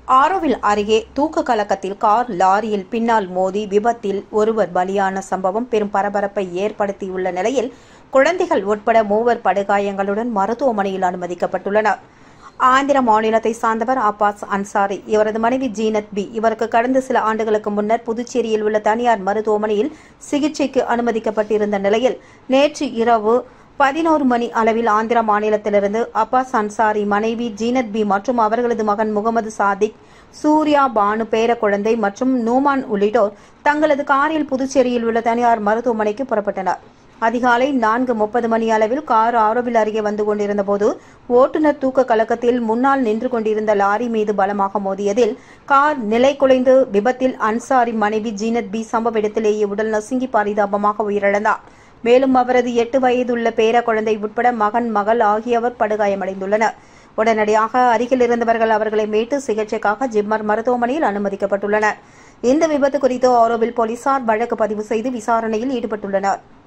ஆரோவில் அருகே தூக்க கலக்கத்தில் கார் லாரியில் பின்னால் மோதி விபத்தில் ஒருவர் பலியான சம்பவம் பெரும் பரபரப்பை ஏற்படுத்தியுள்ள நிலையில் குழந்தைகள் உட்பட மூவர் படுகாயங்களுடன் மருத்துவமனையில் அனுமதிக்கப்பட்டுள்ளனர் ஆந்திர மாநிலத்தை சார்ந்தவர் அப்பாஸ் அன்சாரி இவரது மனைவி ஜீனத் பி இவருக்கு கடந்த சில ஆண்டுகளுக்கு முன்னர் புதுச்சேரியில் உள்ள தனியார் மருத்துவமனையில் சிகிச்சைக்கு அனுமதிக்கப்பட்டிருந்த நிலையில் நேற்று இரவு பதினோரு மணி அளவில் ஆந்திர மாநிலத்திலிருந்து அப்பாஸ் அன்சாரி மனைவி ஜீனத் பி மற்றும் அவர்களது மகன் முகமது சாதிக் சூர்யா பானு பேரக்குழந்தை மற்றும் நூமான் உள்ளிட்டோர் தங்களது காரில் புதுச்சேரியில் உள்ள தனியார் மருத்துவமனைக்கு புறப்பட்டனர் அதிகாலை நான்கு முப்பது மணி அளவில் கார் ஆரோவில் அருகே வந்து கொண்டிருந்த போது ஓட்டுநர் தூக்க கலக்கத்தில் முன்னால் நின்று கொண்டிருந்த லாரி மீது பலமாக மோதியதில் கார் நிலை குலைந்து விபத்தில் அன்சாரி மனைவி ஜீனத் பி சம்பவ இடத்திலேயே உடல் நசுங்கி பரிதாபமாக உயிரிழந்தார் மேலும் அவரது எட்டு வயதுள்ள பேர குழந்தை உட்பட மகன் மகள் ஆகியவர் படுகாயமடைந்துள்ளனர் உடனடியாக அருகில் இருந்தவர்கள் அவர்களை மீட்டு சிகிச்சைக்காக ஜிப்மர் மருத்துவமனையில் அனுமதிக்கப்பட்டுள்ளனர் இந்த விபத்து குறித்து ஆரோவில் போலீசார் வழக்கு பதிவு செய்து விசாரணையில் ஈடுபட்டுள்ளனர்